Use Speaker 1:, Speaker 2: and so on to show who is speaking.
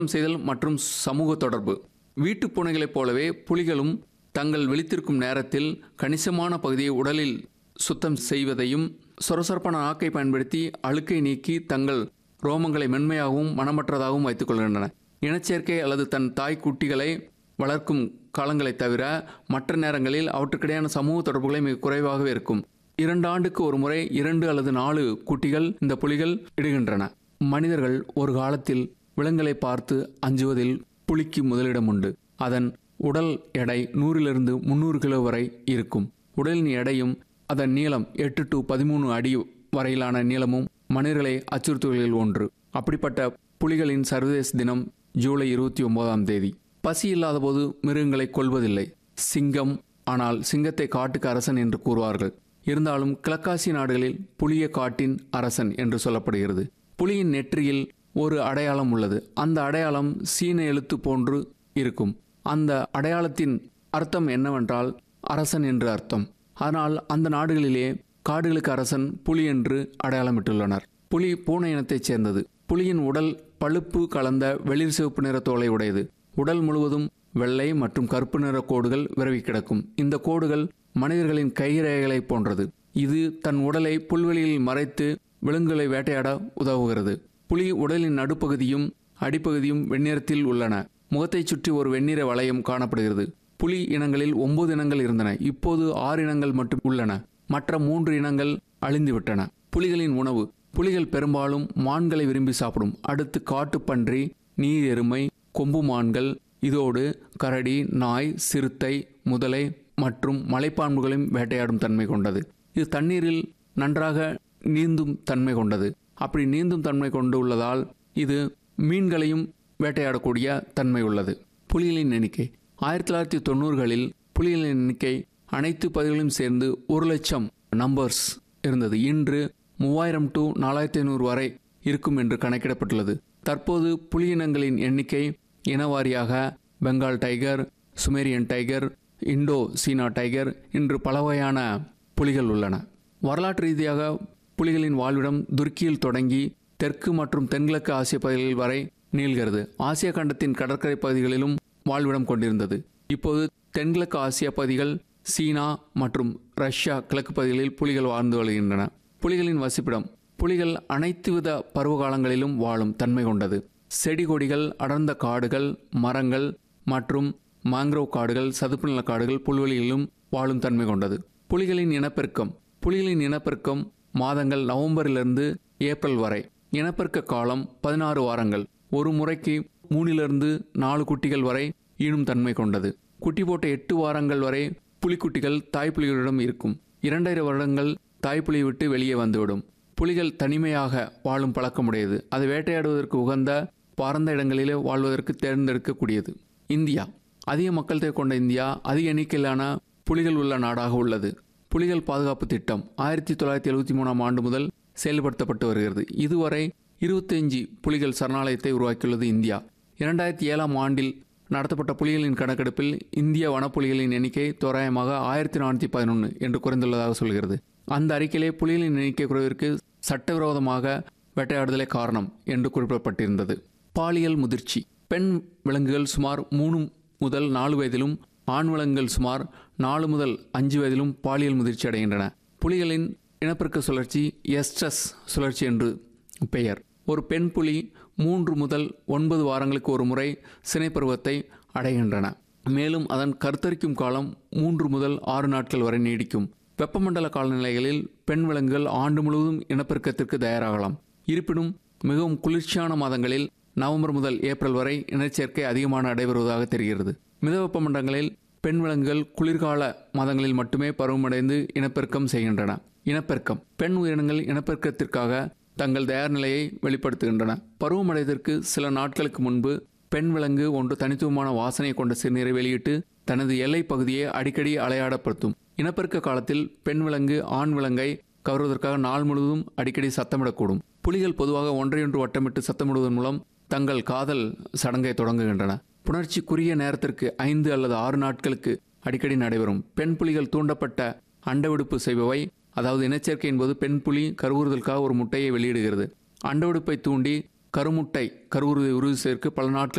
Speaker 1: செய்தல் மற்றும் சமூக தொடர்பு வீட்டுப் பூனைகளைப் போலவே புலிகளும் தங்கள் விழித்திருக்கும் நேரத்தில் கணிசமான பகுதியை உடலில் சுத்தம் செய்வதையும் சொரசொரப்பான நாக்கை பயன்படுத்தி அழுக்கை நீக்கி தங்கள் ரோமங்களை மென்மையாகவும் மனமற்றதாகவும் வைத்துக் கொள்கின்றன இனச்சேர்க்கை அல்லது தன் தாய் குட்டிகளை வளர்க்கும் காலங்களைத் தவிர மற்ற நேரங்களில் அவற்றுக்கிடையான சமூக தொடர்புகளை மிக குறைவாகவே இருக்கும் இரண்டு ஆண்டுக்கு ஒரு முறை இரண்டு அல்லது நாலு குட்டிகள் இந்த புலிகள் இடுகின்றன மனிதர்கள் ஒரு காலத்தில் விலங்குகளை பார்த்து அஞ்சுவதில் புலிக்கு முதலிடம் உண்டு அதன் உடல் எடை நூறிலிருந்து முந்நூறு கிலோ வரை இருக்கும் உடலின் எடையும் அதன் நீளம் எட்டு டு பதிமூணு அடி வரையிலான நீளமும் மனிதர்களை அச்சுறுத்துவதில் ஒன்று அப்படிப்பட்ட புலிகளின் சர்வதேச தினம் ஜூலை இருபத்தி ஒன்பதாம் தேதி பசி இல்லாத போது மிருகங்களை கொல்வதில்லை சிங்கம் ஆனால் சிங்கத்தை காட்டுக்கு அரசன் என்று கூறுவார்கள் இருந்தாலும் கிழக்காசிய நாடுகளில் புலிய காட்டின் அரசன் என்று சொல்லப்படுகிறது புலியின் நெற்றியில் ஒரு அடையாளம் உள்ளது அந்த அடையாளம் சீன எழுத்து போன்று இருக்கும் அந்த அடையாளத்தின் அர்த்தம் என்னவென்றால் அரசன் என்று அர்த்தம் ஆனால் அந்த நாடுகளிலே காடுகளுக்கு அரசன் புலி என்று அடையாளமிட்டுள்ளனர் புலி பூனை இனத்தைச் சேர்ந்தது புலியின் உடல் பழுப்பு கலந்த வெளிர் சிவப்பு நிற தோலை உடையது உடல் முழுவதும் வெள்ளை மற்றும் கருப்பு நிற கோடுகள் விரவி கிடக்கும் இந்த கோடுகள் மனிதர்களின் கைரேகைகளைப் போன்றது இது தன் உடலை புல்வெளியில் மறைத்து விலங்குகளை வேட்டையாட உதவுகிறது புலி உடலின் நடுப்பகுதியும் அடிப்பகுதியும் வெண்ணிறத்தில் உள்ளன முகத்தைச் சுற்றி ஒரு வெண்ணிற வளையம் காணப்படுகிறது புலி இனங்களில் ஒன்பது இனங்கள் இருந்தன இப்போது ஆறு இனங்கள் மட்டும் உள்ளன மற்ற மூன்று இனங்கள் அழிந்துவிட்டன புலிகளின் உணவு புலிகள் பெரும்பாலும் மான்களை விரும்பி சாப்பிடும் அடுத்து காட்டுப்பன்றி நீர் எருமை கொம்பு மான்கள் இதோடு கரடி நாய் சிறுத்தை முதலை மற்றும் மலைப்பாம்புகளையும் வேட்டையாடும் தன்மை கொண்டது இது தண்ணீரில் நன்றாக நீந்தும் தன்மை கொண்டது அப்படி நீந்தும் தன்மை கொண்டு உள்ளதால் இது மீன்களையும் வேட்டையாடக்கூடிய தன்மை உள்ளது புலிகளின் எண்ணிக்கை ஆயிரத்தி தொள்ளாயிரத்தி தொண்ணூறுகளில் புலிகளின் எண்ணிக்கை அனைத்து பகுதிகளும் சேர்ந்து ஒரு லட்சம் நம்பர்ஸ் இருந்தது இன்று மூவாயிரம் டு நாலாயிரத்தி ஐநூறு வரை இருக்கும் என்று கணக்கிடப்பட்டுள்ளது தற்போது புலி இனங்களின் எண்ணிக்கை இனவாரியாக Bengal tiger Sumatran tiger Indo China tiger இன்று பல வகையான புலிகள் உள்ளன வரலாற்று ரீதியாக புலிகளின் வாழ்விடம் துருக்கியில் தொடங்கி தெற்கு மற்றும் தென்கிழக்கு ஆசிய பகுதிகள் வரை நீள்கிறது ஆசிய கண்டத்தின் கடற்கரை பகுதிகளிலும் வாழ்விடம் கொண்டிருந்தது இப்போது தென்கிழக்கு ஆசிய பகுதிகள் சீனா மற்றும் ரஷ்யா கிழக்கு பகுதிகளில் புலிகள் வாழ்ந்து வருகின்றன புலிகளின் வசிப்பிடம் புலிகள் அனைத்து வித பருவகாலங்களிலும் வாழும் தன்மை கொண்டது செடி கொடிகள் அடர்ந்த காடுகள் மரங்கள் மற்றும் மாங்க்ரோவ் காடுகள் சதுப்பு நில காடுகள் புல்வெளிகளிலும் வாழும் தன்மை கொண்டது புலிகளின் இனப்பெருக்கம் புலிகளின் இனப்பெருக்கம் மாதங்கள் நவம்பரிலிருந்து ஏப்ரல் வரை இனப்பெருக்க காலம் பதினாறு வாரங்கள் ஒரு முறைக்கு மூணிலிருந்து நாலு குட்டிகள் வரை ஈனும் தன்மை கொண்டது குட்டி போட்ட எட்டு வாரங்கள் வரை புலிக்குட்டிகள் தாய்ப்புலிகளிடம் இருக்கும் இரண்டரை வருடங்கள் தாய்ப்புலியை விட்டு வெளியே வந்துவிடும் புலிகள் தனிமையாக வாழும் பழக்கமுடையது அது வேட்டையாடுவதற்கு உகந்த பரந்த இடங்களிலே வாழ்வதற்கு தேர்ந்தெடுக்கக்கூடியது இந்தியா அதிக மக்கள் தொகை கொண்ட இந்தியா அதிக எண்ணிக்கையிலான புலிகள் உள்ள நாடாக உள்ளது புலிகள் பாதுகாப்பு திட்டம் ஆயிரத்தி தொள்ளாயிரத்தி எழுபத்தி மூணாம் ஆண்டு முதல் செயல்படுத்தப்பட்டு வருகிறது இதுவரை இருபத்தஞ்சு புலிகள் சரணாலயத்தை உருவாக்கியுள்ளது இந்தியா இரண்டாயிரத்தி ஏழாம் ஆண்டில் நடத்தப்பட்ட புலிகளின் கணக்கெடுப்பில் இந்திய வனப்புலிகளின் எண்ணிக்கை தோராயமாக ஆயிரத்தி நானூற்றி பதினொன்று என்று குறைந்துள்ளதாக சொல்கிறது அந்த அறிக்கையிலே புலிகளின் எண்ணிக்கை குறைவிற்கு சட்டவிரோதமாக வேட்டையாடுதலே காரணம் என்று குறிப்பிடப்பட்டிருந்தது பாலியல் முதிர்ச்சி பெண் விலங்குகள் சுமார் மூணு முதல் நாலு வயதிலும் ஆண் விலங்குகள் சுமார் நாலு முதல் அஞ்சு வயதிலும் பாலியல் முதிர்ச்சி அடைகின்றன புலிகளின் இனப்பெருக்க சுழற்சி எஸ்ட்ரஸ் சுழற்சி என்று பெயர் ஒரு பெண் புலி மூன்று முதல் ஒன்பது வாரங்களுக்கு ஒரு முறை சினைப்பருவத்தை அடைகின்றன மேலும் அதன் கருத்தரிக்கும் காலம் மூன்று முதல் ஆறு நாட்கள் வரை நீடிக்கும் வெப்பமண்டல காலநிலைகளில் பெண் விலங்குகள் ஆண்டு முழுவதும் இனப்பெருக்கத்திற்கு தயாராகலாம் இருப்பினும் மிகவும் குளிர்ச்சியான மாதங்களில் நவம்பர் முதல் ஏப்ரல் வரை இனச்சேர்க்கை அதிகமான நடைபெறுவதாக தெரிகிறது மிதவெப்ப மண்டலங்களில் பெண் விலங்குகள் குளிர்கால மாதங்களில் மட்டுமே பருவமடைந்து இனப்பெருக்கம் செய்கின்றன இனப்பெருக்கம் பெண் உயிரினங்கள் இனப்பெருக்கத்திற்காக தங்கள் தயார் நிலையை வெளிப்படுத்துகின்றன பருவமடைவதற்கு சில நாட்களுக்கு முன்பு பெண் விலங்கு ஒன்று தனித்துவமான வாசனை கொண்ட சிறுநீரை வெளியிட்டு தனது எல்லை பகுதியை அடிக்கடி அலையாடப்படுத்தும் இனப்பெருக்க காலத்தில் பெண் விலங்கு ஆண் விலங்கை கவர்வதற்காக நாள் முழுவதும் அடிக்கடி சத்தமிடக்கூடும் புலிகள் பொதுவாக ஒன்றையொன்று வட்டமிட்டு சத்தமிடுவதன் மூலம் தங்கள் காதல் சடங்கை தொடங்குகின்றன புணர்ச்சி குறுகிய நேரத்திற்கு ஐந்து அல்லது ஆறு நாட்களுக்கு அடிக்கடி நடைபெறும் பெண் புலிகள் தூண்டப்பட்ட அண்டவிடுப்பு செய்பவை அதாவது இனச்சேர்க்கை என்பது பெண் புலி கருவுறுதலுக்காக ஒரு முட்டையை வெளியிடுகிறது அண்டவிடுப்பை தூண்டி கருமுட்டை கருவுறுதை உறுதி சேர்க்க பல நாட்கள்